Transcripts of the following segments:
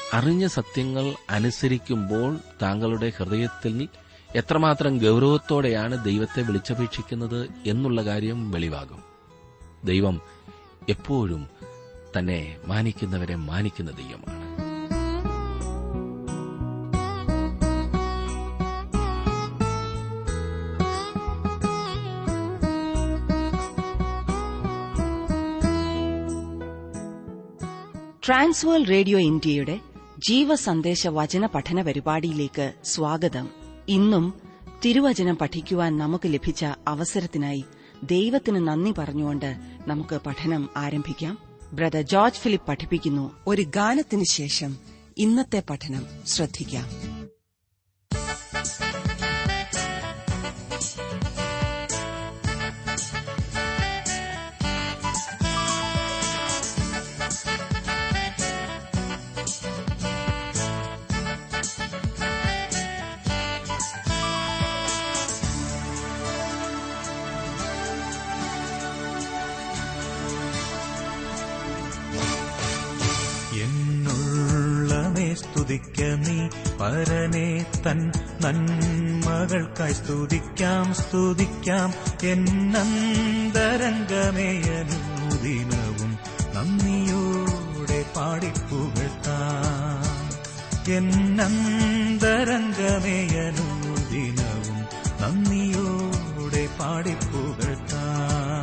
അറിഞ്ഞ സത്യങ്ങൾ അനുസരിക്കുമ്പോൾ താങ്കളുടെ ഹൃദയത്തിൽ എത്രമാത്രം ഗൌരവത്തോടെയാണ് ദൈവത്തെ വിളിച്ചപേക്ഷിക്കുന്നത് എന്നുള്ള കാര്യം വെളിവാകും ദൈവം എപ്പോഴും തന്നെ മാനിക്കുന്നവരെ മാനിക്കുന്ന ദൈവമാണ് ട്രാൻസ്വേൾ റേഡിയോ ഇന്ത്യയുടെ ജീവസന്ദേശ വചന പഠന പരിപാടിയിലേക്ക് സ്വാഗതം ഇന്നും തിരുവചനം പഠിക്കുവാൻ നമുക്ക് ലഭിച്ച അവസരത്തിനായി ദൈവത്തിന് നന്ദി പറഞ്ഞുകൊണ്ട് നമുക്ക് പഠനം ആരംഭിക്കാം ബ്രദർ ജോർജ് ഫിലിപ്പ് പഠിപ്പിക്കുന്നു ഒരു ഗാനത്തിന് ശേഷം ഇന്നത്തെ പഠനം ശ്രദ്ധിക്കാം എന്നുള്ളമേ സ്തുതിക്ക നീ പരനെ തൻ നന്മകൾക്കായി സ്തുതിക്കാം സ്തുതിക്കാം എന്നന്തരംഗമേയനുദിനവും നന്ദിയോടെ പാടിപ്പുകഴ്ത്താം എന്നന്തരംഗമേയനുദിനവും നന്ദിയോടെ പാടിപ്പുകഴ്ത്താം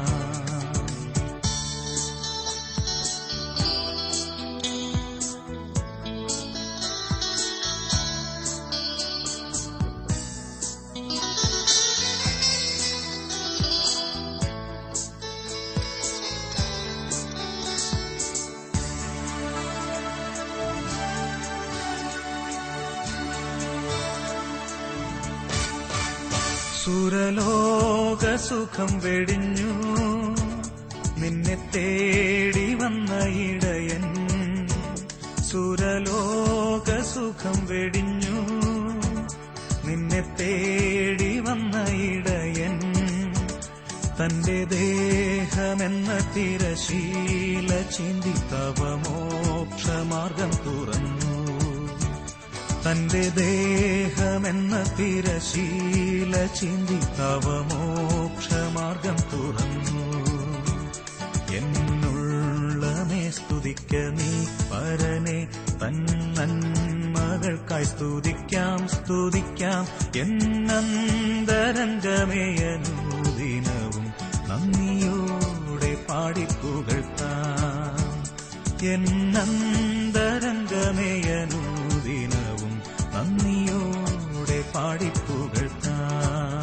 സുരലോക സുഖം വെടിഞ്ഞു നിന്നെ തേടി വന്ന ഇടയൻ സുരലോക സുഖം വെടിഞ്ഞു നിന്നെ തേടി വന്ന ഇടയൻ തന്റെ ദേഹമെന്ന തിരശീല ചിന്തി തവ മോക്ഷമാർഗം തുറന്നു തന്റെ ദേഹമെന്ന തിരശീല ചിന്തി തവ മോക്ഷമാർഗം തുറന്നു എന്നുള്ളമേ സ്തുതിക്ക നീ പരനെ തൻ നന്മകൾക്കായി സ്തുതിക്കാം സ്തുതിക്കാം എന്നന്തരംഗമേയനുദിനവും നന്ദിയോടെ പാടിപ്പുകഴ്ത്താം എന്നന്തരംഗമേയനുദിനവും നന്ദിയോടെ പാടിപ്പുകഴ്ത്താം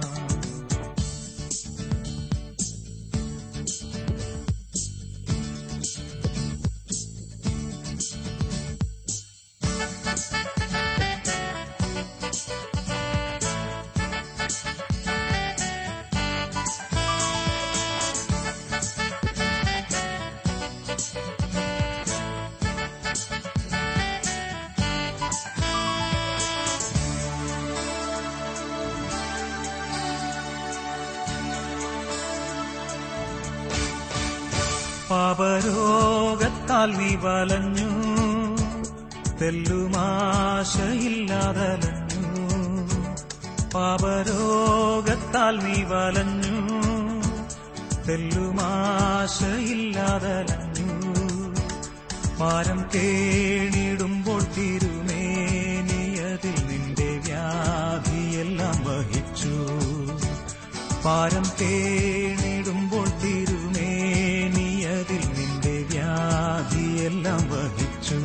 പാപരോഗത്താൽ നീ വലഞ്ഞു തെല്ലുമാശയില്ലാതലഞ്ഞു പാപരോഗത്താൽ നീ വലഞ്ഞു തെല്ലുമാശയില്ലാതലഞ്ഞു പാരം കേണിടുമ്പോൾ തിരുമേനിയതിൽ നിന്റെ വ്യാധിയെല്ലാം വഹിച്ചു പാരം കേണിടുമ്പോൾ തിരുമേനിയതിൽ നിന്റെ വ്യാധിയെല്ലാം വഹിച്ചു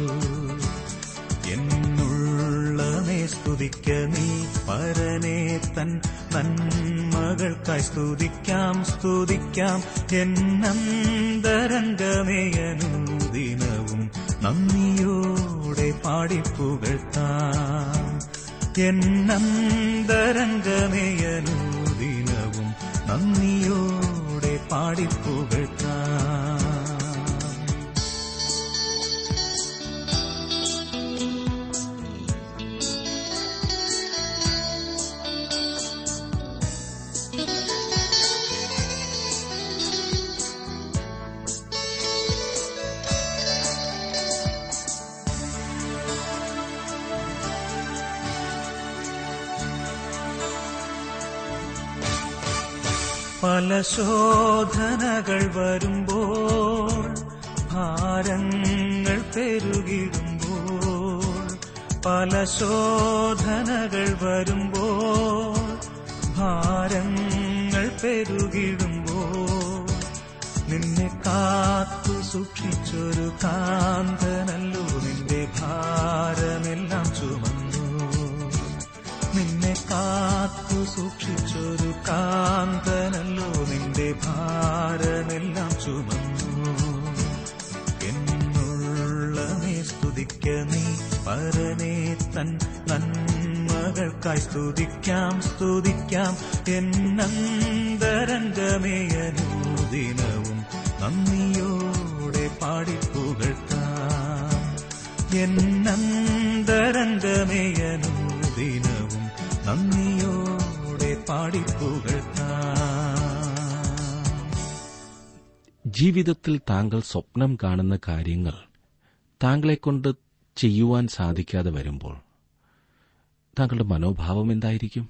എന്നുള്ളമേ സ്തുതിക്ക നീ പരനെ തൻ നന്മകൾക്കായി സ്തുതിക്കാം സ്തുതിക്കാം എന്നന്തരംഗമേയനുദിനവും നന്ദിയോടെ പാടിപ്പുകഴ്ത്താം എന്നന്തരംഗമേയനുദിനവും നന്ദിയോടെ പാടിപ്പുകഴ്ത്താം പല ശോധനകൾ വരുമ്പോൾ ഭാരങ്ങൾ പെരുകിടുമ്പോൾ പല ശോധനകൾ വരുമ്പോൾ ഭാരങ്ങൾ പെരുകിടുമ്പോൾ നിന്നെ കാത്തു സൂക്ഷിച്ചൊരു കാന്തനല്ലോ നിന്റെ ഭാരമെല്ലാം ചുമന്നു നിന്നെ കാത്തു സൂക്ഷിച്ചൊരു കാന്തനല്ലോ നിന്റെ ഭാരമെല്ലാം ചുമന്നു എന്നുള്ളമേ സ്തുതിക്ക നീ പരനേ തൻ നന്മകൾക്കായി സ്തുതിക്കാം സ്തുതിക്കാം എന്നന്തരംഗമേ അനുദിനവും നന്ദിയോടെ പാടിപ്പുകഴ്ത്താം എന്നന്തരംഗമേ അനുദിനവും നന്ദിയോടെ പാടിപ്പുകഴ്ത്താം ജീവിതത്തിൽ താങ്കൾ സ്വപ്നം കാണുന്ന കാര്യങ്ങൾ താങ്കളെക്കൊണ്ട് ചെയ്യുവാൻ സാധിക്കാതെ വരുമ്പോൾ താങ്കളുടെ മനോഭാവം എന്തായിരിക്കും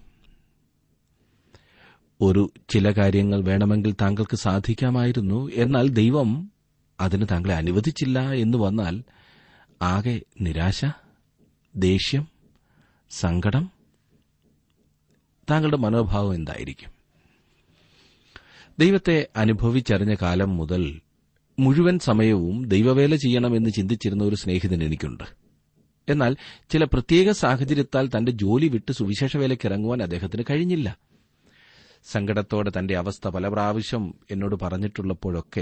ഒരു ചില കാര്യങ്ങൾ വേണമെങ്കിൽ താങ്കൾക്ക് സാധിക്കാമായിരുന്നു എന്നാൽ ദൈവം അതിന് താങ്കളെ അനുവദിച്ചില്ല എന്ന് വന്നാൽ ആകെ നിരാശ ദേഷ്യം സങ്കടം താങ്കളുടെ മനോഭാവം എന്തായിരിക്കും ദൈവത്തെ അനുഭവിച്ചറിഞ്ഞ കാലം മുതൽ മുഴുവൻ സമയവും ദൈവവേല ചെയ്യണമെന്ന് ചിന്തിച്ചിരുന്ന ഒരു സ്നേഹിതൻ എനിക്കുണ്ട് എന്നാൽ ചില പ്രത്യേക സാഹചര്യത്താൽ തന്റെ ജോലി വിട്ട് സുവിശേഷ വേലയ്ക്ക് ഇറങ്ങുവാൻ അദ്ദേഹത്തിന് കഴിഞ്ഞില്ല സങ്കടത്തോടെ തന്റെ അവസ്ഥ പല പ്രാവശ്യം എന്നോട് പറഞ്ഞിട്ടുള്ളപ്പോഴൊക്കെ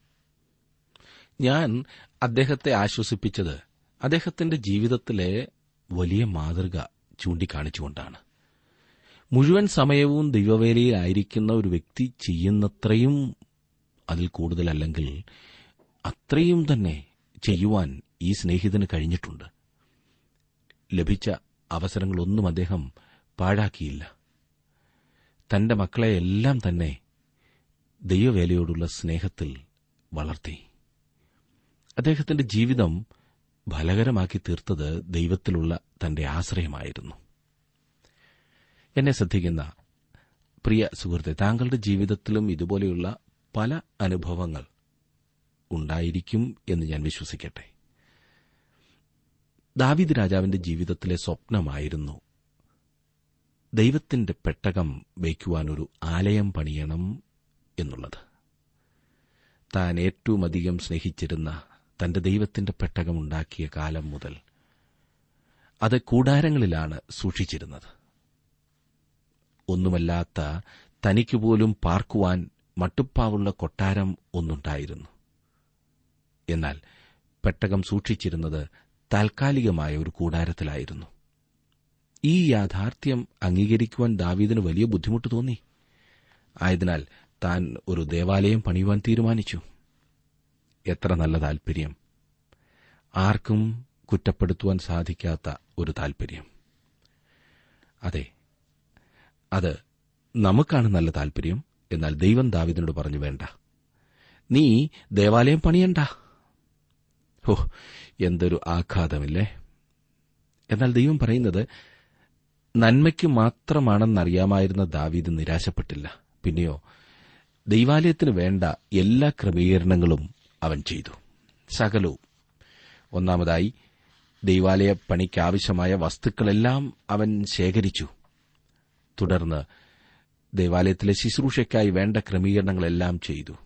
ഞാൻ അദ്ദേഹത്തെ ആശ്വസിപ്പിച്ചത് അദ്ദേഹത്തിന്റെ ജീവിതത്തിലെ വലിയ മാതൃക ചൂണ്ടിക്കാണിച്ചുകൊണ്ടാണ് മുഴുവൻ സമയവും ദൈവവേലയിലായിരിക്കുന്ന ഒരു വ്യക്തി ചെയ്യുന്നത്രയും അതിൽ കൂടുതലല്ലെങ്കിൽ അത്രയും തന്നെ ചെയ്യുവാൻ ഈ സ്നേഹിതന് കഴിഞ്ഞിട്ടുണ്ട് ലഭിച്ച അവസരങ്ങളൊന്നും അദ്ദേഹം പാഴാക്കിയില്ല തന്റെ മക്കളെയെല്ലാം തന്നെ ദൈവവേലയോടുള്ള സ്നേഹത്തിൽ വളർത്തി അദ്ദേഹത്തിന്റെ ജീവിതം ഫലകരമാക്കി തീർത്തത് ദൈവത്തിലുള്ള തന്റെ ആശ്രയമായിരുന്നു എന്നെ ശ്രദ്ധിക്കുന്ന പ്രിയ സുഹൃത്തെ താങ്കളുടെ ജീവിതത്തിലും ഇതുപോലെയുള്ള പല അനുഭവങ്ങൾ ഉണ്ടായിരിക്കും എന്ന് ഞാൻ വിശ്വസിക്കട്ടെ ദാവിദ് രാജാവിന്റെ ജീവിതത്തിലെ സ്വപ്നമായിരുന്നു ദൈവത്തിന്റെ പെട്ടകം വയ്ക്കുവാൻ ഒരു ആലയം പണിയണം എന്നുള്ളത് താൻ ഏറ്റവും അധികം സ്നേഹിച്ചിരുന്ന തന്റെ ദൈവത്തിന്റെ പെട്ടകമുണ്ടാക്കിയ കാലം മുതൽ അത് കൂടാരങ്ങളിലാണ് സൂക്ഷിച്ചിരുന്നത് ഒന്നുമല്ലാത്ത തനിക്കുപോലും പാർക്കുവാൻ മട്ടുപ്പാവുള്ള കൊട്ടാരം ഒന്നുണ്ടായിരുന്നു എന്നാൽ പെട്ടകം സൂക്ഷിച്ചിരുന്നത് താൽക്കാലികമായ ഒരു കൂടാരത്തിലായിരുന്നു ഈ യാഥാർത്ഥ്യം അംഗീകരിക്കുവാൻ ദാവീദിന് വലിയ ബുദ്ധിമുട്ട് തോന്നി ആയതിനാൽ താൻ ഒരു ദേവാലയം പണിയുവാൻ തീരുമാനിച്ചു എത്ര നല്ല താൽപര്യം ആർക്കും കുറ്റപ്പെടുത്തുവാൻ സാധിക്കാത്ത ഒരു താൽപര്യം അതെ അത് നമുക്കാണ് നല്ല താൽപര്യം എന്നാൽ ദൈവം ദാവിദിനോട് പറഞ്ഞു വേണ്ട നീ ദേവാലയം പണിയണ്ട ഹോ എന്തൊരു ആഘാതമില്ലേ എന്നാൽ ദൈവം പറയുന്നത് നന്മയ്ക്ക് മാത്രമാണെന്നറിയാമായിരുന്ന ദാവീദ് നിരാശപ്പെട്ടില്ല പിന്നെയോ ദൈവാലയത്തിന് വേണ്ട എല്ലാ ക്രമീകരണങ്ങളും അവൻ ചെയ്തു സകലവും ഒന്നാമതായി ദൈവാലയ പണിക്കാവശ്യമായ വസ്തുക്കളെല്ലാം അവൻ ശേഖരിച്ചു തുടർന്ന് ദേവാലയത്തിലെ ശുശ്രൂഷയ്ക്കായി വേണ്ട ക്രമീകരണങ്ങളെല്ലാം ചെയ്തു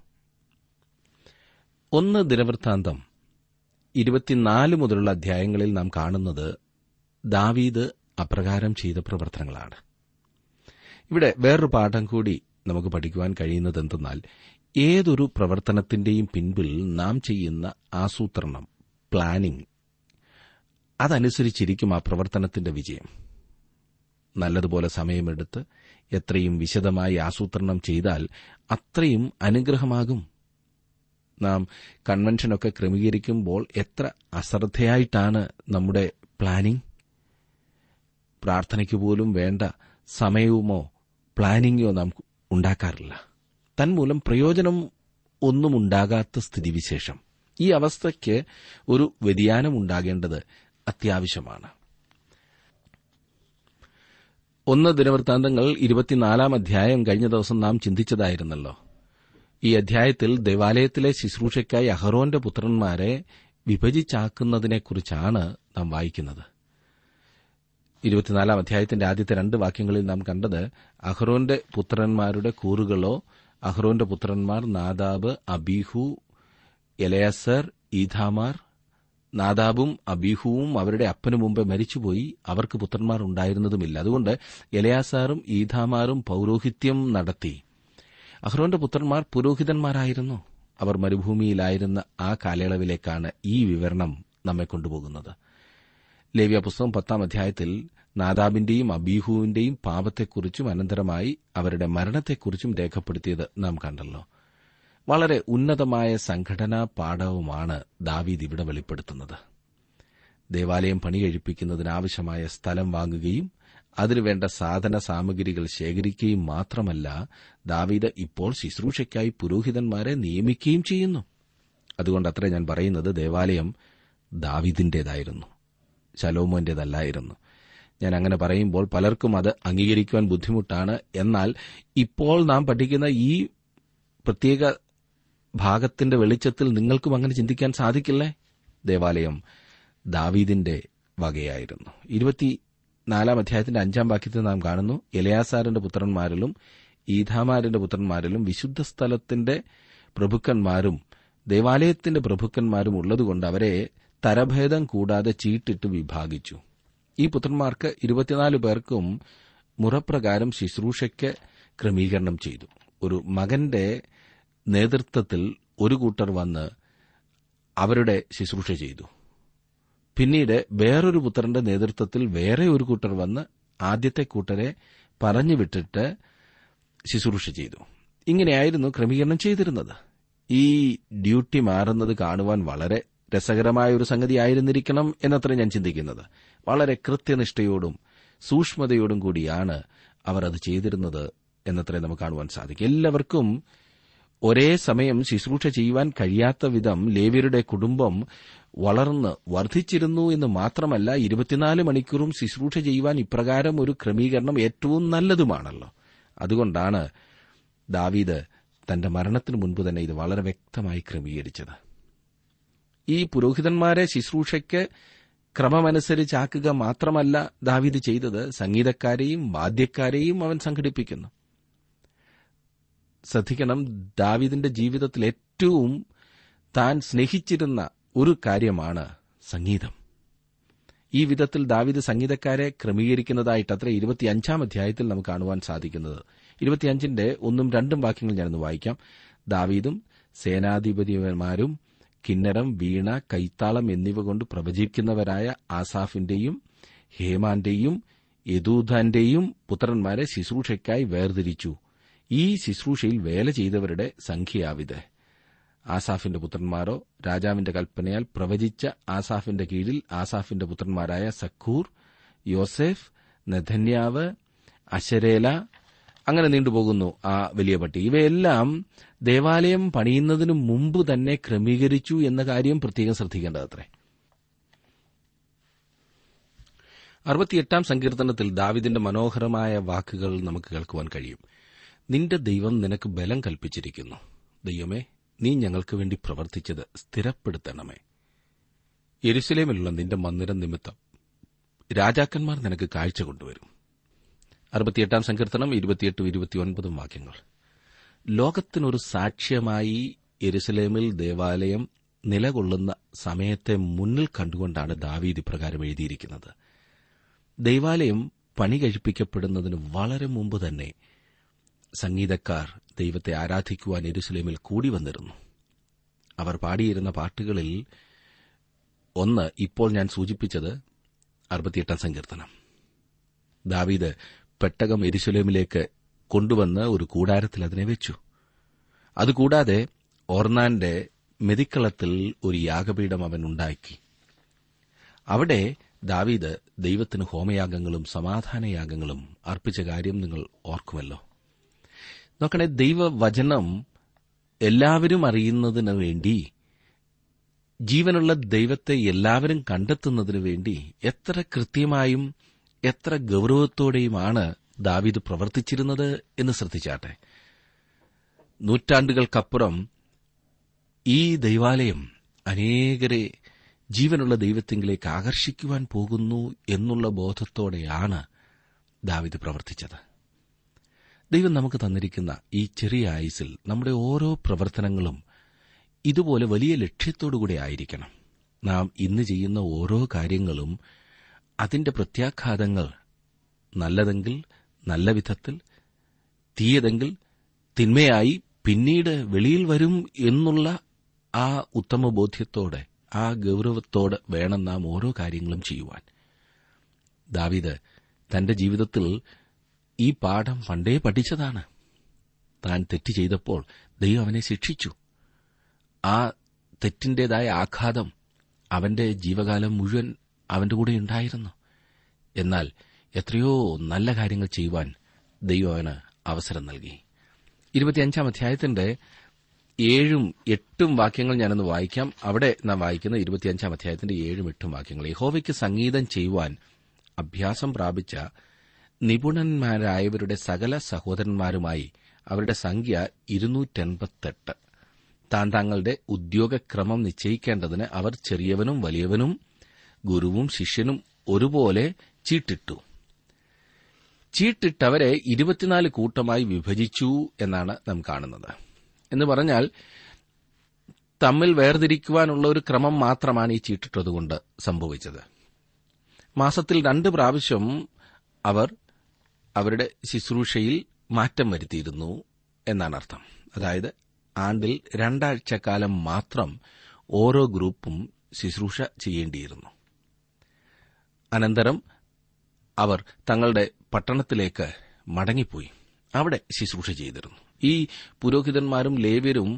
ഒന്ന് ദിനവൃത്താന്തം ഇരുപത്തിനാല് മുതലുള്ള അധ്യായങ്ങളിൽ നാം കാണുന്നത് ദാവീദ് അപ്രകാരം ചെയ്ത പ്രവർത്തനങ്ങളാണ് ഇവിടെ വേറൊരു പാഠം കൂടി നമുക്ക് പഠിക്കുവാൻ കഴിയുന്നത് എന്തെന്നാൽ ഏതൊരു പ്രവർത്തനത്തിന്റെയും പിൻപിൽ നാം ചെയ്യുന്ന ആസൂത്രണം പ്ലാനിംഗ് അതനുസരിച്ചിരിക്കും ആ പ്രവർത്തനത്തിന്റെ വിജയം നല്ലതുപോലെ സമയമെടുത്ത് എത്രയും വിശദമായി ആസൂത്രണം ചെയ്താൽ അത്രയും അനുഗ്രഹമാകും നാം കൺവെൻഷനൊക്കെ ക്രമീകരിക്കുമ്പോൾ എത്ര അശ്രദ്ധയായിട്ടാണ് നമ്മുടെ പ്ലാനിംഗ് പ്രാർത്ഥനയ്ക്ക് പോലും വേണ്ട സമയവുമോ പ്ലാനിങ്ങോ നാം ഉണ്ടാക്കാറില്ല തന്മൂലം പ്രയോജനം ഒന്നും ഉണ്ടാകാത്ത സ്ഥിതിവിശേഷം ഈ അവസ്ഥയ്ക്ക് ഒരു വ്യതിയാനം ഉണ്ടാകേണ്ടത് അത്യാവശ്യമാണ് ഒന്ന് ദിനവൃത്താന്തങ്ങൾ ഇരുപത്തിനാലാം അധ്യായം കഴിഞ്ഞ ദിവസം നാം ചിന്തിച്ചതായിരുന്നല്ലോ ഈ അധ്യായത്തിൽ ദേവാലയത്തിലെ ശുശ്രൂഷയ്ക്കായി അഹറോന്റെ പുത്രന്മാരെ വിഭജിച്ചാക്കുന്നതിനെക്കുറിച്ചാണ് നാം വായിക്കുന്നത് ഇരുപത്തിനാലാം അധ്യായത്തിന്റെ ആദ്യത്തെ രണ്ട് വാക്യങ്ങളിൽ നാം കണ്ടത് അഹ്റോന്റെ പുത്രന്മാരുടെ കൂറുകളോ അഹ്റോന്റെ പുത്രന്മാർ നാദാബ് അബീഹു എലയസർ ഈഥാമാർ നാദാബും അബീഹുവും അവരുടെ അപ്പനു മുമ്പേ മരിച്ചുപോയി അവർക്ക് പുത്രന്മാർ ഉണ്ടായിരുന്നതുമില്ല അതുകൊണ്ട് എലയാസാറും ഈഥാമാറും പൌരോഹിത്യം നടത്തി അഹ്റോന്റെ പുത്രന്മാർ പുരോഹിതന്മാരായിരുന്നു അവർ മരുഭൂമിയിലായിരുന്ന ആ കാലയളവിലേക്കാണ് ഈ വിവരണം നമ്മെ കൊണ്ടുപോകുന്നത് ലേവ്യ പുസ്തകം പത്താം അധ്യായത്തിൽ നാദാബിന്റെയും അബീഹുവിന്റെയും പാപത്തെക്കുറിച്ചും അനന്തരമായി അവരുടെ മരണത്തെക്കുറിച്ചും രേഖപ്പെടുത്തിയത് നാം കണ്ടല്ലോ വളരെ ഉന്നതമായ സംഘടനാ പാഠവുമാണ് ദാവീദ് ഇവിടെ വെളിപ്പെടുത്തുന്നത് ദേവാലയം പണി കഴിപ്പിക്കുന്നതിനാവശ്യമായ സ്ഥലം വാങ്ങുകയും അതിനുവേണ്ട സാധന സാമഗ്രികൾ ശേഖരിക്കുകയും മാത്രമല്ല ദാവീദ് ഇപ്പോൾ ശുശ്രൂഷയ്ക്കായി പുരോഹിതന്മാരെ നിയമിക്കുകയും ചെയ്യുന്നു അതുകൊണ്ടത്രേ ഞാൻ പറയുന്നത് ദേവാലയം ദാവീദിന്റേതായിരുന്നു ശലോമോന്റേതല്ലായിരുന്നു ഞാൻ അങ്ങനെ പറയുമ്പോൾ പലർക്കും അത് അംഗീകരിക്കുവാൻ ബുദ്ധിമുട്ടാണ് എന്നാൽ ഇപ്പോൾ നാം പഠിക്കുന്ന ഈ പ്രത്യേക ഭാഗത്തിന്റെ വെളിച്ചത്തിൽ നിങ്ങൾക്കും അങ്ങനെ ചിന്തിക്കാൻ സാധിക്കില്ലേ ദേവാലയം ദാവീദിന്റെ വകയായിരുന്നു ഇരുപത്തിനാലാം അധ്യായത്തിന്റെ അഞ്ചാം വാക്യത്തിൽ നാം കാണുന്നു എലയാസാറിന്റെ പുത്രന്മാരിലും ഈഥാമാരിന്റെ പുത്രന്മാരിലും വിശുദ്ധ സ്ഥലത്തിന്റെ പ്രഭുക്കന്മാരും ദേവാലയത്തിന്റെ പ്രഭുക്കന്മാരും ഉള്ളതുകൊണ്ട് അവരെ തരഭേദം കൂടാതെ ചീട്ടിട്ട് വിഭാഗിച്ചു ഈ പുത്രന്മാർക്ക് ഇരുപത്തിനാല് പേർക്കും മുറപ്രകാരം ശുശ്രൂഷയ്ക്ക് ക്രമീകരണം ചെയ്തു ഒരു മകന്റെ നേതൃത്വത്തിൽ ഒരു കൂട്ടർ വന്ന് അവരുടെ ശുശ്രൂഷ ചെയ്തു പിന്നീട് വേറൊരു പുത്രന്റെ നേതൃത്വത്തിൽ വേറെ ഒരു കൂട്ടർ വന്ന് ആദ്യത്തെ കൂട്ടരെ പറഞ്ഞുവിട്ടിട്ട് ശുശ്രൂഷ ചെയ്തു ഇങ്ങനെയായിരുന്നു ക്രമീകരണം ചെയ്തിരുന്നത് ഈ ഡ്യൂട്ടി മാറുന്നത് കാണുവാൻ വളരെ രസകരമായ ഒരു സംഗതി ആയിരുന്നിരിക്കണം എന്നത്ര ഞാൻ ചിന്തിക്കുന്നത് വളരെ കൃത്യനിഷ്ഠയോടും സൂക്ഷ്മതയോടും കൂടിയാണ് അവർ അത് ചെയ്തിരുന്നത് എന്നത്രേ നമുക്ക് കാണുവാൻ സാധിക്കും എല്ലാവർക്കും ഒരേ സമയം ശുശ്രൂഷ ചെയ്യുവാൻ കഴിയാത്ത വിധം ലേവ്യരുടെ കുടുംബം വളർന്ന് വർദ്ധിച്ചിരുന്നു എന്ന് മാത്രമല്ല ഇരുപത്തിനാല് മണിക്കൂറും ശുശ്രൂഷ ചെയ്യുവാൻ ഇപ്രകാരം ഒരു ക്രമീകരണം ഏറ്റവും നല്ലതുമാണല്ലോ അതുകൊണ്ടാണ് ദാവീദ് തന്റെ മരണത്തിനു മുൻപ് തന്നെ ഇത് വളരെ വ്യക്തമായി ക്രമീകരിച്ചത് ഈ പുരോഹിതന്മാരെ ശുശ്രൂഷയ്ക്ക് ക്രമമനുസരിച്ചാക്കുക മാത്രമല്ല ദാവീദ് ചെയ്തത് സംഗീതക്കാരെയും വാദ്യക്കാരെയും അവൻ സംഘടിപ്പിക്കുന്നു ശ്രദ്ധിക്കണം ദാവീദിന്റെ ജീവിതത്തിൽ ഏറ്റവും താൻ സ്നേഹിച്ചിരുന്ന ഒരു കാര്യമാണ് സംഗീതം ഈ വിധത്തിൽ ദാവീദ് സംഗീതക്കാരെ ക്രമീകരിക്കുന്നതായിട്ട് അത്ര ഇരുപത്തിയഞ്ചാം അധ്യായത്തിൽ നമുക്ക് കാണുവാൻ സാധിക്കുന്നത് ഇരുപത്തിയഞ്ചിന്റെ ഒന്നും രണ്ടും വാക്യങ്ങൾ ഞാനൊന്ന് വായിക്കാം ദാവീദും സേനാധിപതിമാരും കിന്നരം വീണ കൈത്താളം എന്നിവ കൊണ്ട് പ്രവചിക്കുന്നവരായ ആസാഫിന്റെയും ഹേമാന്റെയും യദൂധാന്റെയും പുത്രന്മാരെ ശുശ്രൂഷയ്ക്കായി വേർതിരിച്ചു ഈ ശുശ്രൂഷയിൽ വേല ചെയ്തവരുടെ സംഖ്യയാവിത് ആസാഫിന്റെ പുത്രന്മാരോ രാജാവിന്റെ കൽപ്പനയാൽ പ്രവചിച്ച ആസാഫിന്റെ കീഴിൽ ആസാഫിന്റെ പുത്രന്മാരായ സഖൂർ യോസെഫ് നെഥന്യാവ് അശരേല അങ്ങനെ നീണ്ടുപോകുന്നു ആ വലിയ പട്ടി ഇവയെല്ലാം ദേവാലയം പണിയുന്നതിനു മുമ്പ് തന്നെ ക്രമീകരിച്ചു എന്ന കാര്യം പ്രത്യേകം ശ്രദ്ധിക്കേണ്ടതത്രേ അറുപത്തിയെട്ടാം സങ്കീർത്തനത്തിൽ ദാവിദിന്റെ മനോഹരമായ വാക്കുകൾ നമുക്ക് കേൾക്കുവാൻ കഴിയും നിന്റെ ദൈവം നിനക്ക് ബലം കൽപ്പിച്ചിരിക്കുന്നു ദൈവമേ നീ ഞങ്ങൾക്ക് വേണ്ടി പ്രവർത്തിച്ചത് സ്ഥിരപ്പെടുത്തണമേ യെരുസലേമിലുള്ള നിന്റെ മന്ദിരം നിമിത്തം രാജാക്കന്മാർ നിനക്ക് കാഴ്ച കൊണ്ടുവരും അറുപത്തിയെട്ടാം സങ്കീർത്തനം ഇരുപത്തിയെട്ടും ഇരുപത്തിയൊൻപതും വാക്യങ്ങൾ ലോകത്തിനൊരു സാക്ഷ്യമായി യെരുസലേമിൽ ദേവാലയം നിലകൊള്ളുന്ന സമയത്തെ മുന്നിൽ കണ്ടുകൊണ്ടാണ് ദാവീദ് ഇപ്രകാരം എഴുതിയിരിക്കുന്നത് ദൈവാലയം പണി കഴിപ്പിക്കപ്പെടുന്നതിന് വളരെ മുമ്പ് തന്നെ സംഗീതക്കാർ ദൈവത്തെ ആരാധിക്കുവാൻ എരുസലേമിൽ കൂടി വന്നിരുന്നു അവർ പാടിയിരുന്ന പാട്ടുകളിൽ ഒന്ന് ഇപ്പോൾ ഞാൻ സൂചിപ്പിച്ചത് അറുപത്തിയെട്ടാം സങ്കീർത്തനം ദാവീദ് പെട്ടകം എരുസലേമിലേക്ക് കൊണ്ടുവന്ന് ഒരു കൂടാരത്തിൽ അതിനെ വെച്ചു അതുകൂടാതെ ഓർണാന്റെ മെതിക്കളത്തിൽ ഒരു യാഗപീഠം അവൻ ഉണ്ടാക്കി അവിടെ ദാവീദ് ദൈവത്തിന് ഹോമയാഗങ്ങളും സമാധാനയാഗങ്ങളും അർപ്പിച്ച കാര്യം നിങ്ങൾ ഓർക്കുമല്ലോ നോക്കണേ ദൈവവചനം എല്ലാവരും അറിയുന്നതിനു വേണ്ടി ജീവനുള്ള ദൈവത്തെ എല്ലാവരും കണ്ടെത്തുന്നതിനു വേണ്ടി എത്ര കൃത്യമായും എത്ര ഗൌരവത്തോടെയുമാണ് ദാവീദ് പ്രവർത്തിച്ചിരുന്നത് എന്ന് ശ്രദ്ധിച്ചാട്ടെ നൂറ്റാണ്ടുകൾക്കപ്പുറം ഈ ദൈവാലയം അനേകരെ ജീവനുള്ള ദൈവത്തിങ്കിലേക്ക് ആകർഷിക്കുവാൻ പോകുന്നു എന്നുള്ള ബോധത്തോടെയാണ് ദാവിദ് പ്രവർത്തിച്ചത് ദൈവം നമുക്ക് തന്നിരിക്കുന്ന ഈ ചെറിയ ആയുസിൽ നമ്മുടെ ഓരോ പ്രവർത്തനങ്ങളും ഇതുപോലെ വലിയ ലക്ഷ്യത്തോടുകൂടി ആയിരിക്കണം നാം ഇന്ന് ചെയ്യുന്ന ഓരോ കാര്യങ്ങളും അതിന്റെ പ്രത്യാഘാതങ്ങൾ നല്ലതെങ്കിൽ നല്ല വിധത്തിൽ തീയതെങ്കിൽ തിന്മയായി പിന്നീട് വെളിയിൽ വരും എന്നുള്ള ആ ഉത്തമബോധ്യത്തോടെ ആ ഗൌരവത്തോടെ വേണം നാം ഓരോ കാര്യങ്ങളും ചെയ്യുവാൻ ദാവിദ് തന്റെ ജീവിതത്തിൽ ഈ പാഠം പണ്ടേ പഠിച്ചതാണ് താൻ തെറ്റ് ചെയ്തപ്പോൾ ദൈവം അവനെ ശിക്ഷിച്ചു ആ തെറ്റിന്റേതായ ആഘാതം അവന്റെ ജീവകാലം മുഴുവൻ അവന്റെ കൂടെ ഉണ്ടായിരുന്നു എന്നാൽ എത്രയോ നല്ല കാര്യങ്ങൾ ചെയ്യുവാൻ ദൈവം അവന് അവസരം നൽകി ഇരുപത്തിയഞ്ചാം അധ്യായത്തിന്റെ ഏഴും എട്ടും വാക്യങ്ങൾ ഞാനൊന്ന് വായിക്കാം അവിടെ നാം വായിക്കുന്ന ഇരുപത്തിയഞ്ചാം അധ്യായത്തിന്റെ ഏഴും എട്ടും വാക്യങ്ങൾ യഹോവയ്ക്ക് സംഗീതം ചെയ്യുവാൻ അഭ്യാസം പ്രാപിച്ച നിപുണന്മാരായവരുടെ സകല സഹോദരന്മാരുമായി അവരുടെ സംഖ്യ ഇരുന്നൂറ്റെൺപത്തെട്ട് താൻ തങ്ങളുടെ ഉദ്യോഗക്രമം നിശ്ചയിക്കേണ്ടതിന് അവർ ചെറിയവനും വലിയവനും ഗുരുവും ശിഷ്യനും ഒരുപോലെ ചീട്ടിട്ടു ചീട്ടിട്ടവരെ ഇരുപത്തിനാല് കൂട്ടമായി വിഭജിച്ചു എന്നാണ് നാം കാണുന്നത് എന്ന് പറഞ്ഞാൽ തമ്മിൽ വേർതിരിക്കുവാനുള്ള ഒരു ക്രമം മാത്രമാണ് ഈ ചീട്ടിട്ടതുകൊണ്ട് സംഭവിച്ചത് മാസത്തിൽ രണ്ട് പ്രാവശ്യം അവർ അവരുടെ ശുശ്രൂഷയിൽ മാറ്റം വരുത്തിയിരുന്നു എന്നാണ് അർത്ഥം അതായത് ആണ്ടിൽ രണ്ടാഴ്ചക്കാലം മാത്രം ഓരോ ഗ്രൂപ്പും ശുശ്രൂഷ ചെയ്യേണ്ടിയിരുന്നു അനന്തരം അവർ തങ്ങളുടെ പട്ടണത്തിലേക്ക് മടങ്ങിപ്പോയി അവിടെ ശുശ്രൂഷ ചെയ്തിരുന്നു ഈ പുരോഹിതന്മാരും ലേവ്യരും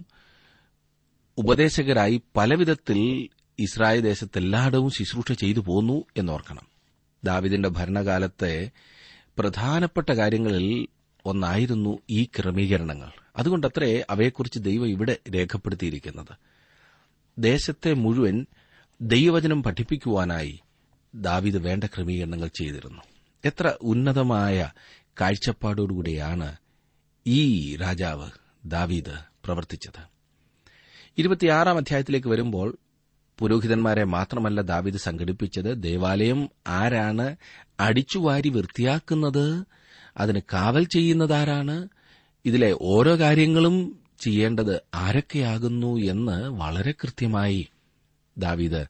ഉപദേശകരായി പലവിധത്തിൽ ഇസ്രായേൽ ദേശത്തെല്ലായിടവും ശുശ്രൂഷ ചെയ്തു പോന്നു എന്നോർക്കണം ദാവിദിന്റെ ഭരണകാലത്തെ പ്രധാനപ്പെട്ട കാര്യങ്ങളിൽ ഒന്നായിരുന്നു ഈ ക്രമീകരണങ്ങൾ അതുകൊണ്ടത്രേ അവയെക്കുറിച്ച് ദൈവം ഇവിടെ രേഖപ്പെടുത്തിയിരിക്കുന്നത് ദേശത്തെ മുഴുവൻ ദൈവവചനം പഠിപ്പിക്കുവാനായി ദാവിദ് വേണ്ട ക്രമീകരണങ്ങൾ ചെയ്തിരുന്നു എത്ര ഉന്നതമായ കാഴ്ചപ്പാടോടുകൂടിയാണ് ഈ രാജാവ് ദാവീദ് പ്രവർത്തിച്ചത് ഇരുപത്തിയാറാം അധ്യായത്തിലേക്ക് വരുമ്പോൾ പുരോഹിതന്മാരെ മാത്രമല്ല ദാവീദ് സംഘടിപ്പിച്ചത് ദേവാലയം ആരാണ് അടിച്ചുവാരി വൃത്തിയാക്കുന്നത് അതിന് കാവൽ ചെയ്യുന്നതാരാണ് ഇതിലെ ഓരോ കാര്യങ്ങളും ചെയ്യേണ്ടത് ആരൊക്കെയാകുന്നു എന്ന് വളരെ കൃത്യമായി ദാവീദ്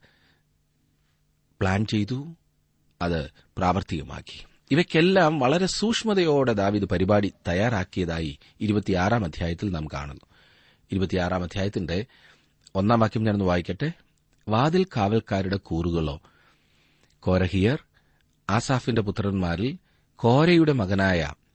പ്ലാൻ ചെയ്തു അത് പ്രാവർത്തികമാക്കി ഇവയ്ക്കെല്ലാം വളരെ സൂക്ഷ്മതയോടെ ദാവീദ് പരിപാടി തയ്യാറാക്കിയതായി ഇരുപത്തിയാറാം അധ്യായത്തിൽ നാം കാണുന്നു ഇരുപത്തിയാറാം അധ്യായത്തിന്റെ ഒന്നാം വാക്യം ഞാനൊന്ന് വായിക്കട്ടെ വാതിൽ കാവൽക്കാരുടെ കൂറുകളോ കോരഹിയർ ആസാഫിന്റെ പുത്രന്മാരിൽ കോരയുടെ മകനായ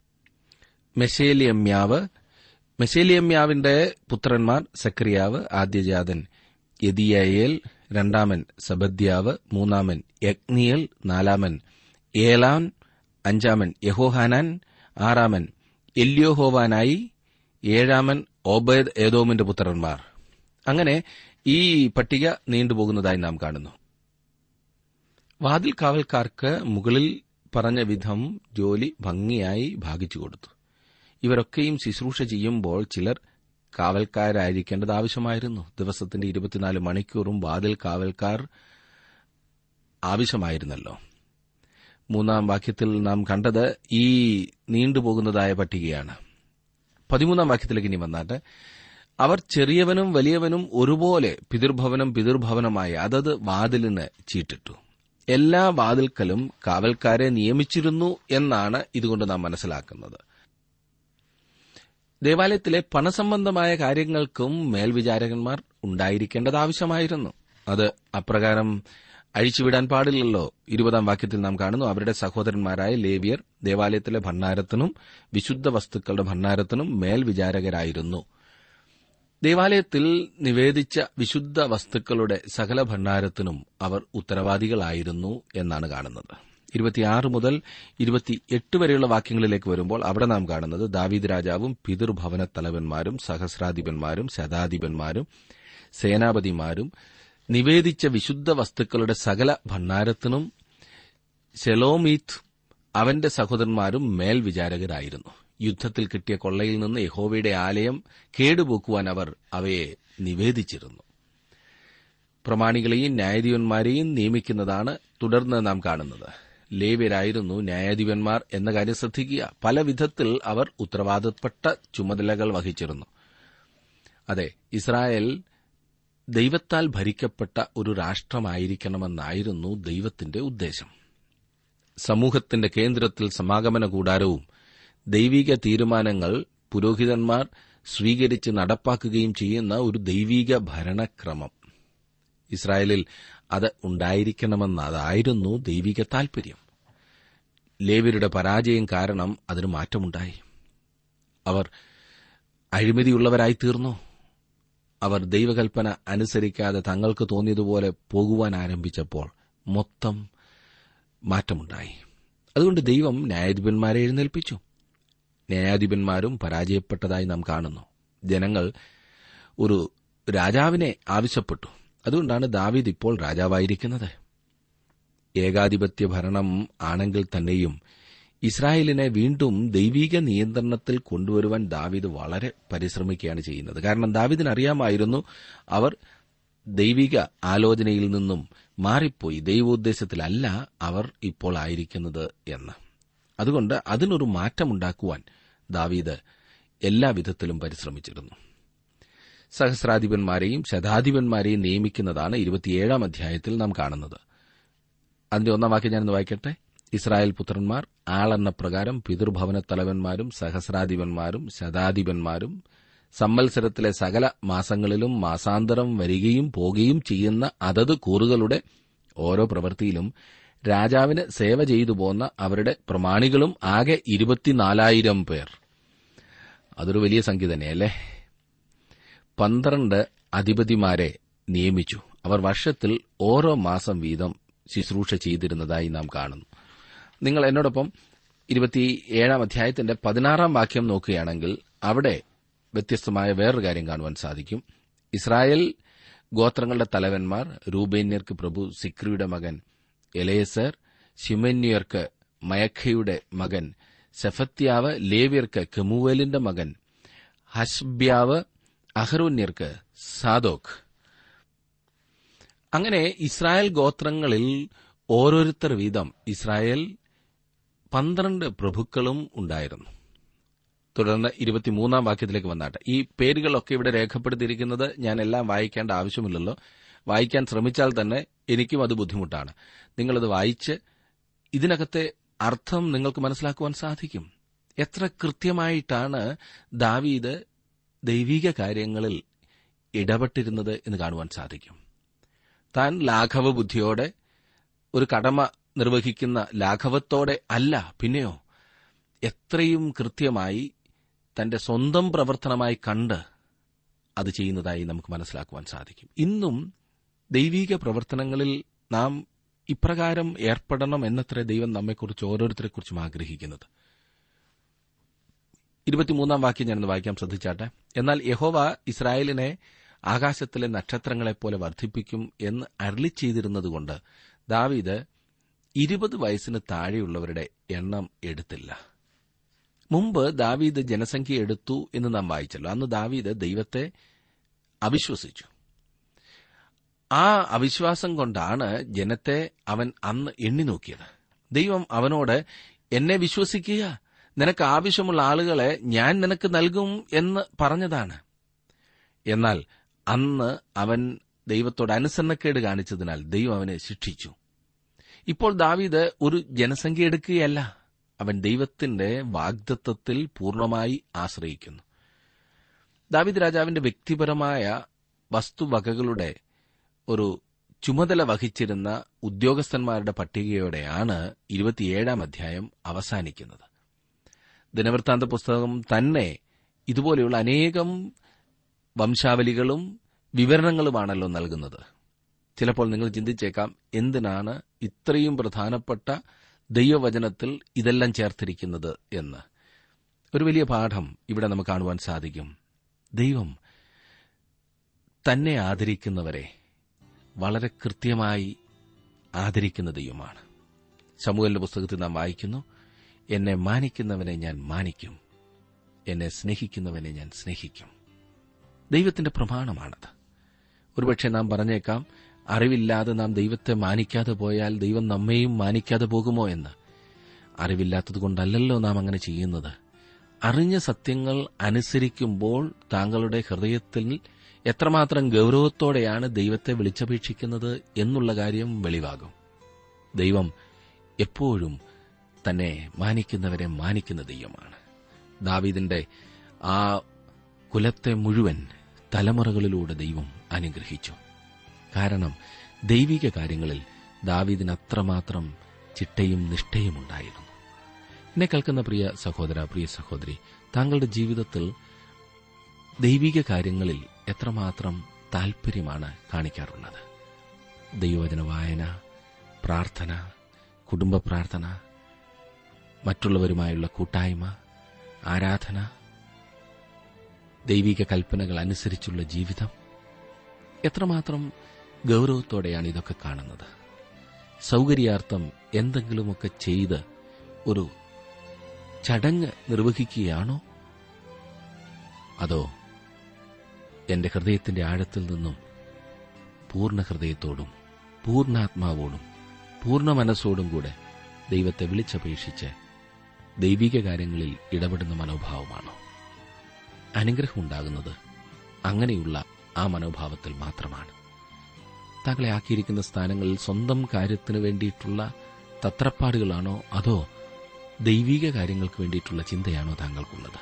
മെഷേലിയമ്യാവ് മെഷേലിയമ്യാവിന്റെ പുത്രന്മാർ സക്രിയാവ് ആദ്യജാതൻ യദിയയേൽ രണ്ടാമൻ സബദ്യാവ് മൂന്നാമൻ യഗ്നിയൽ നാലാമൻ ഏലാൻ അഞ്ചാമൻ യഹോഹാനാൻ ആറാമൻ എല്യോഹോവാനായി ഏഴാമൻ ഓബേദ് ഏതോമിന്റെ പുത്രന്മാർ അങ്ങനെ ഈ പട്ടിക നീണ്ടുപോകുന്നതായി നാം കാണുന്നു വാതിൽ കാവൽക്കാർക്ക് മുകളിൽ പറഞ്ഞ വിധം ജോലി ഭംഗിയായി ഭാഗിച്ചു കൊടുത്തു ഇവരൊക്കെയും ശുശ്രൂഷ ചെയ്യുമ്പോൾ ചിലർ കാവൽക്കാരായിരിക്കേണ്ടത് ആവശ്യമായിരുന്നു ദിവസത്തിന്റെ ഇരുപത്തിനാല് മണിക്കൂറും വാതിൽ കാവൽക്കാർ ആവശ്യമായിരുന്നല്ലോ മൂന്നാം വാക്യത്തിൽ നാം കണ്ടത് ഈ നീണ്ടുപോകുന്നതായ പട്ടികയാണ് പതിമൂന്നാം വാക്യത്തിലേക്ക് ഇനി വന്നാട്ടെ അവർ ചെറിയവനും വലിയവനും ഒരുപോലെ പിതൃഭവനം പിതൃഭവനമായി അതത് വാതിലിന് ചീട്ടിട്ടു എല്ലാ വാതിൽക്കലും കാവൽക്കാരെ നിയമിച്ചിരുന്നു എന്നാണ് ഇതുകൊണ്ട് നാം മനസ്സിലാക്കുന്നത് ദേവാലയത്തിലെ പണസംബന്ധമായ കാര്യങ്ങൾക്കും മേൽവിചാരകന്മാർ ഉണ്ടായിരിക്കേണ്ടത് ആവശ്യമായിരുന്നു അത് അപ്രകാരം അഴിച്ചുവിടാൻ പാടില്ലല്ലോ ഇരുപതാം വാക്യത്തിൽ നാം കാണുന്നു അവരുടെ സഹോദരന്മാരായ ലേവിയർ ദേവാലയത്തിലെ ഭണ്ഡാരത്തിനും വിശുദ്ധ വസ്തുക്കളുടെ ഭണ്ഡാരത്തിനും മേൽവിചാരകരായിരുന്നു ദേവാലയത്തിൽ നിവേദിച്ച വിശുദ്ധ വസ്തുക്കളുടെ സകല ഭണ്ഡാരത്തിനും അവർ ഉത്തരവാദികളായിരുന്നു എന്നാണ് കാണുന്നത് ഇരുപത്തിയാറ് മുതൽ ഇരുപത്തിയെട്ട് വരെയുള്ള വാക്യങ്ങളിലേക്ക് വരുമ്പോൾ അവിടെ നാം കാണുന്നത് ദാവീദ് രാജാവും പിതൃഭവന തലവന്മാരും സഹസ്രാധിപന്മാരും ശതാധിപന്മാരും സേനാപതിമാരും നിവേദിച്ച വിശുദ്ധ വസ്തുക്കളുടെ സകല ഭണ്ഡാരത്തിനും ശെലോമീത്ത് അവന്റെ സഹോദരന്മാരും മേൽവിചാരകരായിരുന്നു യുദ്ധത്തിൽ കിട്ടിയ കൊള്ളയിൽ നിന്ന് യഹോവയുടെ ആലയം കേടുപോക്കുവാൻ അവർ അവയെ നിവേദിച്ചിരുന്നു പ്രമാണികളെയും ന്യായാധിപന്മാരെയും നിയമിക്കുന്നതാണ് തുടർന്ന് നാം കാണുന്നത് ലേവ്യരായിരുന്നു ന്യായാധിപന്മാർ എന്ന കാര്യം ശ്രദ്ധിക്കുക പല വിധത്തിൽ അവർ ഉത്തരവാദപ്പെട്ട ചുമതലകൾ വഹിച്ചിരുന്നു അതെ ഇസ്രായേൽ ദൈവത്താൽ ഭരിക്കപ്പെട്ട ഒരു രാഷ്ട്രമായിരിക്കണമെന്നായിരുന്നു ദൈവത്തിന്റെ ഉദ്ദേശം സമൂഹത്തിന്റെ കേന്ദ്രത്തിൽ സമാഗമന കൂടാരവും ദൈവിക തീരുമാനങ്ങൾ പുരോഹിതന്മാർ സ്വീകരിച്ച് നടപ്പാക്കുകയും ചെയ്യുന്ന ഒരു ദൈവിക ഭരണക്രമം ഇസ്രായേലിൽ അത് ഉണ്ടായിരിക്കണമെന്നതായിരുന്നു ദൈവിക താൽപര്യം ലേവ്യരുടെ പരാജയം കാരണം അതിന് മാറ്റമുണ്ടായി അവർ അഴിമതിയുള്ളവരായി തീർന്നു അവർ ദൈവകൽപ്പന അനുസരിക്കാതെ തങ്ങൾക്ക് തോന്നിയതുപോലെ പോകുവാൻ ആരംഭിച്ചപ്പോൾ മൊത്തം മാറ്റമുണ്ടായി അതുകൊണ്ട് ദൈവം ന്യായാധിപന്മാരെ എഴുന്നേൽപ്പിച്ചു ന്യായാധിപന്മാരും പരാജയപ്പെട്ടതായി നാം കാണുന്നു ജനങ്ങൾ ഒരു രാജാവിനെ ആവശ്യപ്പെട്ടു അതുകൊണ്ടാണ് ദാവീദ് ഇപ്പോൾ രാജാവായിരിക്കുന്നത് ഏകാധിപത്യ ഭരണം ആണെങ്കിൽ തന്നെയും ഇസ്രായേലിനെ വീണ്ടും ദൈവിക നിയന്ത്രണത്തിൽ കൊണ്ടുവരുവാൻ ദാവീദ് വളരെ പരിശ്രമിക്കുകയാണ് ചെയ്യുന്നത് കാരണം ദാവീദിന് അറിയാമായിരുന്നു അവർ ദൈവിക ആലോചനയിൽ നിന്നും മാറിപ്പോയി ദൈവോദ്ദേശത്തിലല്ല അവർ ഇപ്പോൾ ആയിരിക്കുന്നത് എന്ന് അതുകൊണ്ട് അതിനൊരു മാറ്റമുണ്ടാക്കുവാൻ ദാവീദ് എല്ലാവിധത്തിലും പരിശ്രമിച്ചിരുന്നു സഹസ്രാധിപന്മാരെയും ശതാധിപന്മാരെയും നിയമിക്കുന്നതാണ് ഇരുപത്തിയേഴാം അധ്യായത്തിൽ നാം കാണുന്നത് അതിന്റെ ഒന്നാം വാക്യം ഞാനൊന്ന് വായിക്കട്ടെ ഇസ്രായേൽ പുത്രന്മാർ ആളെണ്ണ പ്രകാരം പിതൃഭവന തലവന്മാരും സഹസ്രാധിപന്മാരും ശതാധിപന്മാരും സംവത്സരത്തിലെ സകല മാസങ്ങളിലും മാസാന്തരം വരികയും പോകുകയും ചെയ്യുന്ന അതത് കൂറുകളുടെ ഓരോ പ്രവൃത്തിയിലും രാജാവിന് സേവ ചെയ്തു പോന്ന അവരുടെ പ്രമാണികളും ആകെ ഇരുപത്തിനാലായിരം പേർ അതൊരു വലിയ സംഖ്യ തന്നെയല്ലേ പന്ത്രണ്ട് അധിപതിമാരെ നിയമിച്ചു അവർ വർഷത്തിൽ ഓരോ മാസം വീതം ശുശ്രൂഷ ചെയ്തിരുന്നതായി നാം കാണുന്നു നിങ്ങൾ എന്നോടൊപ്പം ഇരുപത്തിയേഴാം അധ്യായത്തിന്റെ പതിനാറാം വാക്യം നോക്കുകയാണെങ്കിൽ അവിടെ വ്യത്യസ്തമായ വേറൊരു കാര്യം കാണുവാൻ സാധിക്കും ഇസ്രായേൽ ഗോത്രങ്ങളുടെ തലവന്മാർ രൂപേന്യർക്ക് പ്രഭു സിക്രിയുടെ മകൻ എലേസർ ശിമന്യർക്ക് മയഖയുടെ മകൻ സെഫത്യാവ് ലേവ്യർക്ക് കെമുവേലിന്റെ മകൻ ഹഷ്ബ്യാവ് അഹ്റോന്യർക്ക് സാദോക്ക് അങ്ങനെ ഇസ്രായേൽ ഗോത്രങ്ങളിൽ ഓരോരുത്തർ വീതം ഇസ്രായേൽ പന്ത്രണ്ട് പ്രഭുക്കളും ഉണ്ടായിരുന്നു തുടർന്ന് ഇരുപത്തിമൂന്നാം വാക്യത്തിലേക്ക് വന്നാട്ടെ ഈ പേരുകളൊക്കെ ഇവിടെ രേഖപ്പെടുത്തിയിരിക്കുന്നത് ഞാൻ എല്ലാം വായിക്കേണ്ട ആവശ്യമില്ലല്ലോ വായിക്കാൻ ശ്രമിച്ചാൽ തന്നെ എനിക്കും അത് ബുദ്ധിമുട്ടാണ് നിങ്ങളത് വായിച്ച് ഇതിനകത്തെ അർത്ഥം നിങ്ങൾക്ക് മനസ്സിലാക്കുവാൻ സാധിക്കും എത്ര കൃത്യമായിട്ടാണ് ദാവീദ് ദൈവിക കാര്യങ്ങളിൽ ഇടപെട്ടിരുന്നത് എന്ന് കാണുവാൻ സാധിക്കും താൻ ലാഘവ ബുദ്ധിയോടെ ഒരു കടമ നിർവഹിക്കുന്ന ലാഘവത്തോടെ അല്ല പിന്നെയോ എത്രയും കൃത്യമായി തന്റെ സ്വന്തം പ്രവർത്തനമായി കണ്ട് അത് ചെയ്യുന്നതായി നമുക്ക് മനസ്സിലാക്കുവാൻ സാധിക്കും ഇന്നും ദൈവീക പ്രവർത്തനങ്ങളിൽ നാം ഇപ്രകാരം ഏർപ്പെടണം എന്നത്ര ദൈവം നമ്മെക്കുറിച്ച് ഓരോരുത്തരെക്കുറിച്ചും ആഗ്രഹിക്കുന്നത് ഇരുപത്തിമൂന്നാം വാക്യം ഞാനൊന്ന് വായിക്കാൻ ശ്രദ്ധിച്ചാട്ടെ എന്നാൽ യഹോവ ഇസ്രായേലിനെ ആകാശത്തിലെ നക്ഷത്രങ്ങളെപ്പോലെ വർദ്ധിപ്പിക്കും എന്ന് അരളി ചെയ്തിരുന്നതുകൊണ്ട് ദാവീദ് ഇരുപത് വയസ്സിന് താഴെയുള്ളവരുടെ എണ്ണം എടുത്തില്ല മുമ്പ് ദാവീദ് ജനസംഖ്യ എടുത്തു എന്ന് നാം വായിച്ചല്ലോ അന്ന് ദാവീദ് ദൈവത്തെ അവിശ്വസിച്ചു ആ അവിശ്വാസം കൊണ്ടാണ് ജനത്തെ അവൻ അന്ന് എണ്ണി നോക്കിയത് ദൈവം അവനോട് എന്നെ വിശ്വസിക്കുക നിനക്ക് ആവശ്യമുള്ള ആളുകളെ ഞാൻ നിനക്ക് നൽകും എന്ന് പറഞ്ഞതാണ് എന്നാൽ അന്ന് അവൻ ദൈവത്തോട് അനുസരണക്കേട് കാണിച്ചതിനാൽ ദൈവം അവനെ ശിക്ഷിച്ചു ഇപ്പോൾ ദാവീദ് ഒരു ജനസംഖ്യ എടുക്കുകയല്ല അവൻ ദൈവത്തിന്റെ വാഗ്ദത്വത്തിൽ പൂർണ്ണമായി ആശ്രയിക്കുന്നു ദാവീദ് രാജാവിന്റെ വ്യക്തിപരമായ വസ്തുവകകളുടെ ഒരു ചുമതല വഹിച്ചിരുന്ന ഉദ്യോഗസ്ഥന്മാരുടെ പട്ടികയോടെയാണ് ഇരുപത്തിയേഴാം അധ്യായം അവസാനിക്കുന്നത് ദിനവൃത്താന്ത പുസ്തകം തന്നെ ഇതുപോലെയുള്ള അനേകം വംശാവലികളും വിവരണങ്ങളുമാണല്ലോ നൽകുന്നത് ചിലപ്പോൾ നിങ്ങൾ ചിന്തിച്ചേക്കാം എന്തിനാണ് ഇത്രയും പ്രധാനപ്പെട്ട ദൈവവചനത്തിൽ ഇതെല്ലാം ചേർത്തിരിക്കുന്നത് എന്ന് ഒരു വലിയ പാഠം ഇവിടെ നമുക്ക് കാണുവാൻ സാധിക്കും ദൈവം തന്നെ ആദരിക്കുന്നവരെ വളരെ കൃത്യമായി ആദരിക്കുന്ന ദൈവമാണ് സമൂഹലിന്റെ പുസ്തകത്തിൽ നാം വായിക്കുന്നു എന്നെ മാനിക്കുന്നവനെ ഞാൻ മാനിക്കും എന്നെ സ്നേഹിക്കുന്നവനെ ഞാൻ സ്നേഹിക്കും ദൈവത്തിന്റെ പ്രമാണമാണത് ഒരുപക്ഷെ നാം പറഞ്ഞേക്കാം അറിവില്ലാതെ നാം ദൈവത്തെ മാനിക്കാതെ പോയാൽ ദൈവം നമ്മെയും മാനിക്കാതെ പോകുമോ എന്ന് അറിവില്ലാത്തതുകൊണ്ടല്ലല്ലോ നാം അങ്ങനെ ചെയ്യുന്നത് അറിഞ്ഞ സത്യങ്ങൾ അനുസരിക്കുമ്പോൾ താങ്കളുടെ ഹൃദയത്തിൽ എത്രമാത്രം ഗൌരവത്തോടെയാണ് ദൈവത്തെ വിളിച്ചപേക്ഷിക്കുന്നത് എന്നുള്ള കാര്യം വെളിവാകും ദൈവം എപ്പോഴും തന്നെ മാനിക്കുന്നവരെ മാനിക്കുന്ന ദൈവമാണ് ദാവീദിന്റെ ആ കുലത്തെ മുഴുവൻ തലമുറകളിലൂടെ ദൈവം അനുഗ്രഹിച്ചു കാരണം ദൈവിക കാര്യങ്ങളിൽ ദാവീദിന് അത്രമാത്രം ചിട്ടയും നിഷ്ഠയും ഉണ്ടായിരുന്നു എന്നെ കേൾക്കുന്ന പ്രിയ സഹോദര പ്രിയ സഹോദരി താങ്കളുടെ ജീവിതത്തിൽ ദൈവിക കാര്യങ്ങളിൽ എത്രമാത്രം താൽപര്യമാണ് കാണിക്കാറുള്ളത് ദൈവവചന വായന പ്രാർത്ഥന കുടുംബ പ്രാർത്ഥന മറ്റുള്ളവരുമായുള്ള കൂട്ടായ്മ ആരാധന ദൈവിക കൽപ്പനകൾ അനുസരിച്ചുള്ള ജീവിതം എത്രമാത്രം ഗൌരവത്തോടെയാണ് ഇതൊക്കെ കാണുന്നത് സൗകര്യാർത്ഥം എന്തെങ്കിലുമൊക്കെ ചെയ്ത് ഒരു ചടങ്ങ് നിർവഹിക്കുകയാണോ അതോ എന്റെ ഹൃദയത്തിന്റെ ആഴത്തിൽ നിന്നും പൂർണ്ണ ഹൃദയത്തോടും പൂർണ്ണാത്മാവോടും പൂർണ്ണ മനസ്സോടും കൂടെ ദൈവത്തെ വിളിച്ചപേക്ഷിച്ച് ദൈവിക കാര്യങ്ങളിൽ ഇടപെടുന്ന മനോഭാവമാണോ അനുഗ്രഹമുണ്ടാകുന്നത് അങ്ങനെയുള്ള ആ മനോഭാവത്തിൽ മാത്രമാണ് താങ്കളെ ആക്കിയിരിക്കുന്ന സ്ഥാനങ്ങളിൽ സ്വന്തം കാര്യത്തിനു വേണ്ടിയിട്ടുള്ള തത്രപ്പാടുകളാണോ അതോ ദൈവിക കാര്യങ്ങൾക്ക് വേണ്ടിയിട്ടുള്ള ചിന്തയാണോ താങ്കൾക്കുള്ളത്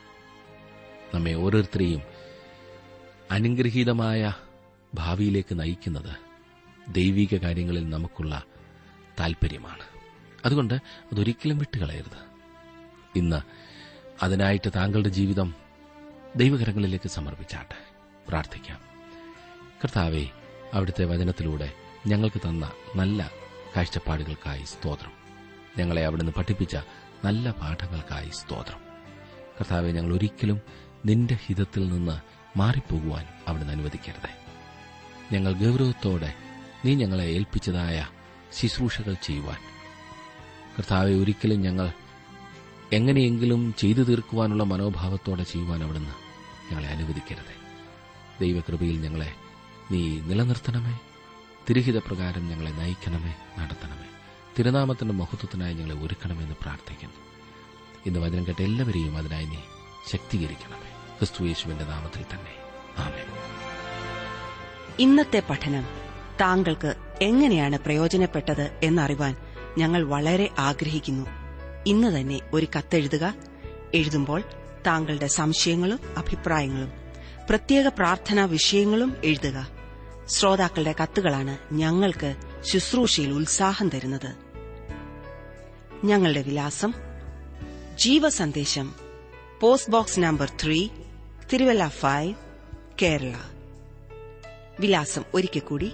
നമ്മെ ഓരോരുത്തരെയും അനുഗ്രഹീതമായ ഭാവിയിലേക്ക് നയിക്കുന്നത് ദൈവിക കാര്യങ്ങളിൽ നമുക്കുള്ള താൽപര്യമാണ് അതുകൊണ്ട് അതൊരിക്കലും വിട്ടുകളയരുത് ഇന്ന് അതിനായിട്ട് താങ്കളുടെ ജീവിതം ദൈവകരങ്ങളിലേക്ക് സമർപ്പിച്ചാട്ടെ പ്രാർത്ഥിക്കാം കർത്താവെ അവിടുത്തെ വചനത്തിലൂടെ ഞങ്ങൾക്ക് തന്ന നല്ല കാഴ്ചപ്പാടുകൾക്കായി സ്തോത്രം ഞങ്ങളെ അവിടുന്ന് പഠിപ്പിച്ച നല്ല പാഠങ്ങൾക്കായി സ്തോത്രം കർത്താവെ ഞങ്ങൾ ഒരിക്കലും നിന്റെ ഹിതത്തിൽ നിന്ന് മാറിപ്പോകുവാൻ അവിടുന്ന് അനുവദിക്കരുതേ ഞങ്ങൾ ഗൌരവത്തോടെ നീ ഞങ്ങളെ ഏൽപ്പിച്ചതായ ശുശ്രൂഷകൾ ചെയ്യുവാൻ കർത്താവെ ഒരിക്കലും ഞങ്ങൾ എങ്ങനെയെങ്കിലും ചെയ്തു തീർക്കുവാനുള്ള മനോഭാവത്തോടെ ചെയ്യുവാൻ അവിടുന്ന് ഞങ്ങളെ അനുവദിക്കരുതേ ദൈവകൃപയിൽ ഞങ്ങളെ നീ നിലനിർത്തണമേ തിരുഹിത പ്രകാരം ഞങ്ങളെ നയിക്കണമേ നടത്തണമേ തിരുനാമത്തിന്റെ മഹത്വത്തിനായി ഞങ്ങളെ ഒരുക്കണമെന്ന് പ്രാർത്ഥിക്കുന്നു ഇന്ന് വചനം കേട്ട എല്ലാവരെയും അതിനായി നീ ശക്തീകരിക്കണമേ ക്രിസ്തു യേശുവിന്റെ നാമത്തിൽ തന്നെ ആമേൻ ഇന്നത്തെ പഠനം താങ്കൾക്ക് എങ്ങനെയാണ് പ്രയോജനപ്പെട്ടത് എന്നറിവാൻ ഞങ്ങൾ വളരെ ആഗ്രഹിക്കുന്നു ഇന്ന് തന്നെ ഒരു കത്തെഴുതുക എഴുതുമ്പോൾ താങ്കളുടെ സംശയങ്ങളും അഭിപ്രായങ്ങളും പ്രത്യേക പ്രാർത്ഥനാ വിഷയങ്ങളും എഴുതുക ശ്രോതാക്കളുടെ കത്തുകളാണ് ഞങ്ങൾക്ക് ശുശ്രൂഷയിൽ ഉത്സാഹം തരുന്നത് ഞങ്ങളുടെ വിലാസം Jeevasandesham post box number three Thiruvalla five Kerala വിലാസം ഒരിക്കൽ കൂടി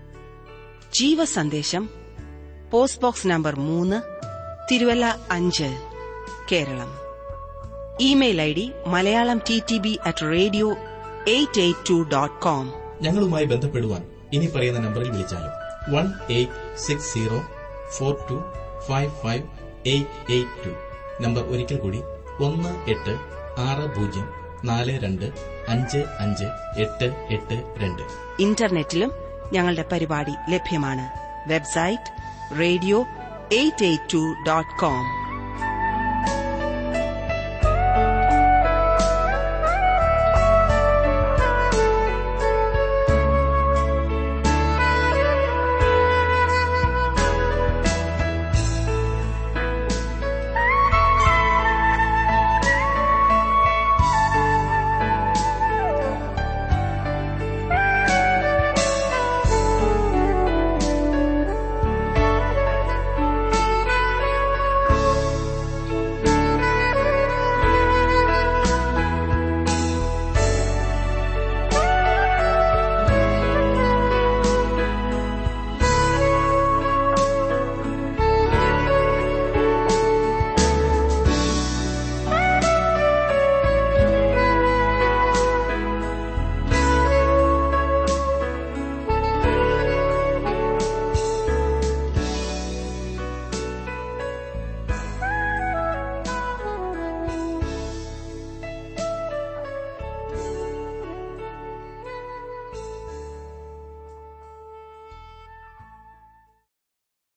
ജീവസന്ദേശം പോസ്റ്റ് ബോക്സ് നമ്പർ മൂന്ന് തിരുവല്ല അഞ്ച് Keralam email I D Malayalam T T B at radio eight eight two dot com ഞങ്ങളുമായി ബന്ധപ്പെടുവാൻ ഇനി പറയുന്ന നമ്പറിൽ വിളിച്ചാലും one eight six zero four two five five eight eight two number ഒരിക്കൽ കൂടി ഒന്ന് എട്ട് ആറ് പൂജ്യം നാല് രണ്ട് അഞ്ച് അഞ്ച് എട്ട് എട്ട് രണ്ട് ഇന്റർനെറ്റിലും ഞങ്ങളുടെ പരിപാടി ലഭ്യമാണ് website radio eight eight two dot com